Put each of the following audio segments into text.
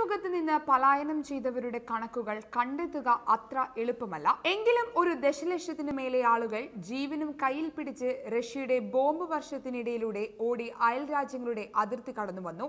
യുദ്ധമുഖത്ത് നിന്ന് പലായനം ചെയ്തവരുടെ കണക്കുകൾ കണ്ടെത്തുക അത്ര എളുപ്പമല്ല എങ്കിലും ഒരു ദശലക്ഷത്തിന് മേലെ ആളുകൾ ജീവനും കയ്യിൽ പിടിച്ച് റഷ്യയുടെ ബോംബ് വർഷത്തിനിടയിലൂടെ ഓടി അയൽ രാജ്യങ്ങളുടെ അതിർത്തി കടന്നു വന്നു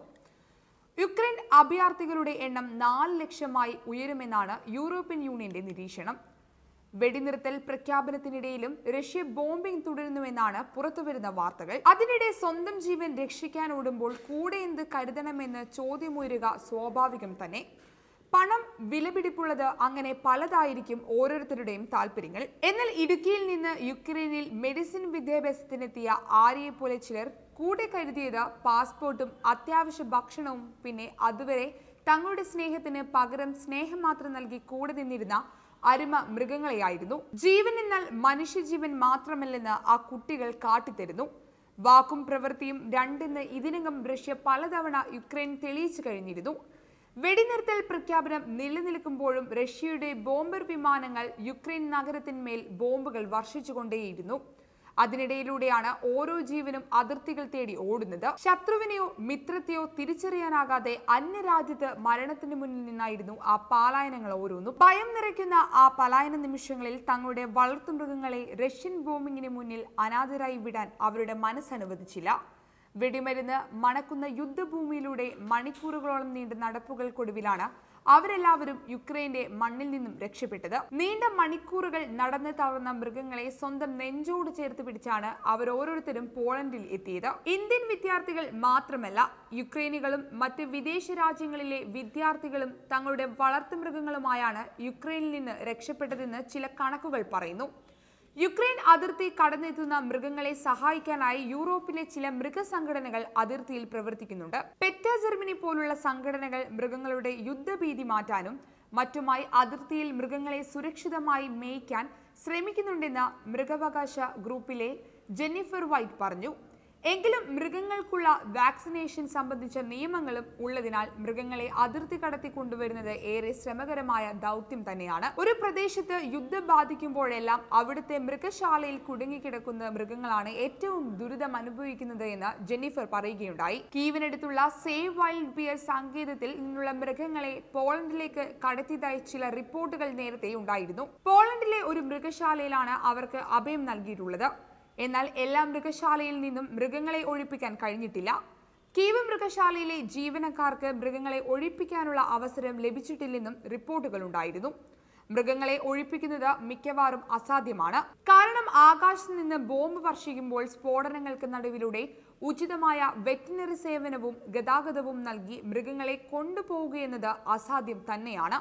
യുക്രൈൻ അഭയാർത്ഥികളുടെ എണ്ണം നാല് ലക്ഷമായി ഉയരുമെന്നാണ് യൂറോപ്യൻ യൂണിയന്റെ നിരീക്ഷണം വെടിനിർത്തൽ പ്രഖ്യാപനത്തിനിടയിലും റഷ്യ ബോംബിംഗ് തുടരുന്നുവെന്നാണ് പുറത്തുവരുന്ന വാർത്തകൾ അതിനിടെ സ്വന്തം ജീവൻ രക്ഷിക്കാൻ ഓടുമ്പോൾ കൂടെ എന്ത് കരുതണമെന്ന് ചോദ്യമുയരുക സ്വാഭാവികം തന്നെ പണം വിലപിടിപ്പുള്ളത് അങ്ങനെ പലതായിരിക്കും ഓരോരുത്തരുടെയും താല്പര്യങ്ങൾ എന്നാൽ ഇടുക്കിയിൽ നിന്ന് യുക്രൈനിൽ മെഡിസിൻ വിദ്യാഭ്യാസത്തിനെത്തിയ ആര്യയെ പോലെ ചിലർ കൂടെ കരുതിയത് പാസ്പോർട്ടും അത്യാവശ്യ ഭക്ഷണവും പിന്നെ അതുവരെ തങ്ങളുടെ സ്നേഹത്തിന് പകരം സ്നേഹം മാത്രം നൽകി കൂടെ നിന്നിരുന്ന അരുമ മൃഗങ്ങളെയായിരുന്നു ജീവൻ എന്നാൽ മനുഷ്യജീവൻ മാത്രമല്ലെന്ന് ആ കുട്ടികൾ കാട്ടിത്തരുന്നു വാക്കും പ്രവൃത്തിയും രണ്ടെന്ന് ഇതിനകം റഷ്യ പലതവണ യുക്രൈൻ തെളിയിച്ചു കഴിഞ്ഞിരുന്നു വെടിനിർത്തൽ പ്രഖ്യാപനം നിലനിൽക്കുമ്പോഴും റഷ്യയുടെ ബോംബർ വിമാനങ്ങൾ യുക്രൈൻ നഗരത്തിന്മേൽ ബോംബുകൾ വർഷിച്ചുകൊണ്ടേയിരുന്നു അതിനിടയിലൂടെയാണ് ഓരോ ജീവനും അതിർത്തികൾ തേടി ഓടുന്നത് ശത്രുവിനെയോ മിത്രത്തെയോ തിരിച്ചറിയാനാകാതെ അന്യരാജ്യത്ത് മരണത്തിന് മുന്നിൽ നിന്നായിരുന്നു ആ പലായനങ്ങൾ ഓരോന്നും ഭയം നിറയ്ക്കുന്ന ആ പലായന നിമിഷങ്ങളിൽ തങ്ങളുടെ വളർത്തുമൃഗങ്ങളെ റഷ്യൻ ബോംബിങ്ങിന് മുന്നിൽ അനാഥരായി വിടാൻ അവരുടെ മനസ്സനുവദിച്ചില്ല വെടിമരുന്ന് മണക്കുന്ന യുദ്ധഭൂമിയിലൂടെ മണിക്കൂറുകളോളം നീണ്ട നടപ്പുകൾക്കൊടുവിലാണ് അവരെല്ലാവരും യുക്രൈന്റെ മണ്ണിൽ നിന്നും രക്ഷപ്പെട്ടത് നീണ്ട മണിക്കൂറുകൾ നടന്ന് തളർന്ന മൃഗങ്ങളെ സ്വന്തം നെഞ്ചോട് ചേർത്ത് പിടിച്ചാണ് അവർ ഓരോരുത്തരും പോളണ്ടിൽ എത്തിയത് ഇന്ത്യൻ വിദ്യാർത്ഥികൾ മാത്രമല്ല യുക്രൈനികളും മറ്റ് വിദേശ രാജ്യങ്ങളിലെ വിദ്യാർത്ഥികളും തങ്ങളുടെ വളർത്തുമൃഗങ്ങളുമായാണ് യുക്രൈനിൽ നിന്ന് രക്ഷപ്പെട്ടതെന്ന് ചില കണക്കുകൾ പറയുന്നു യുക്രൈൻ അതിർത്തി കടന്നെത്തുന്ന മൃഗങ്ങളെ സഹായിക്കാനായി യൂറോപ്പിലെ ചില മൃഗസംഘടനകൾ അതിർത്തിയിൽ പ്രവർത്തിക്കുന്നുണ്ട് പെറ്റ ജർമ്മനി പോലുള്ള സംഘടനകൾ മൃഗങ്ങളുടെ യുദ്ധഭീതി മാറ്റാനും മറ്റുമായി അതിർത്തിയിൽ മൃഗങ്ങളെ സുരക്ഷിതമായി മേയ്ക്കാൻ ശ്രമിക്കുന്നുണ്ടെന്ന് മൃഗാവകാശ ഗ്രൂപ്പിലെ ജെന്നിഫർ വൈറ്റ് പറഞ്ഞു എങ്കിലും മൃഗങ്ങൾക്കുള്ള വാക്സിനേഷൻ സംബന്ധിച്ച നിയമങ്ങളും ഉള്ളതിനാൽ മൃഗങ്ങളെ അതിർത്തി കടത്തി കൊണ്ടുവരുന്നത് ഏറെ ശ്രമകരമായ ദൗത്യം തന്നെയാണ് ഒരു പ്രദേശത്ത് യുദ്ധം ബാധിക്കുമ്പോഴെല്ലാം അവിടുത്തെ മൃഗശാലയിൽ കുടുങ്ങിക്കിടക്കുന്ന മൃഗങ്ങളാണ് ഏറ്റവും ദുരിതം അനുഭവിക്കുന്നത് എന്ന് ജെന്നിഫർ പറയുകയുണ്ടായി കീവിനടുത്തുള്ള സേവ് വൈൽഡ് ബിയർ സങ്കേതത്തിൽ നിന്നുള്ള മൃഗങ്ങളെ പോളണ്ടിലേക്ക് കടത്തിയതായി ചില റിപ്പോർട്ടുകൾ നേരത്തെ ഉണ്ടായിരുന്നു പോളണ്ടിലെ ഒരു മൃഗശാലയിലാണ് അവർക്ക് അഭയം നൽകിയിട്ടുള്ളത് എന്നാൽ എല്ലാ മൃഗശാലയിൽ നിന്നും മൃഗങ്ങളെ ഒഴിപ്പിക്കാൻ കഴിഞ്ഞിട്ടില്ല കീവ് മൃഗശാലയിലെ ജീവനക്കാർക്ക് മൃഗങ്ങളെ ഒഴിപ്പിക്കാനുള്ള അവസരം ലഭിച്ചിട്ടില്ലെന്നും റിപ്പോർട്ടുകൾ ഉണ്ടായിരുന്നു മൃഗങ്ങളെ ഒഴിപ്പിക്കുന്നത് മിക്കവാറും അസാധ്യമാണ് കാരണം ആകാശത്ത് നിന്ന് ബോംബ് വർഷിക്കുമ്പോൾ സ്ഫോടനങ്ങൾക്ക് നടുവിലൂടെ ഉചിതമായ വെറ്റിനറി സേവനവും ഗതാഗതവും നൽകി മൃഗങ്ങളെ കൊണ്ടുപോവുകയെന്നത് അസാധ്യം തന്നെയാണ്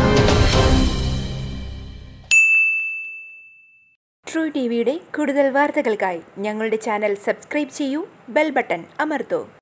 ട്രൂ ടി വിയുടെ കൂടുതൽ വാർത്തകൾക്കായി ഞങ്ങളുടെ ചാനൽ സബ്സ്ക്രൈബ് ചെയ്യൂ ബെൽ ബട്ടൺ അമർത്തൂ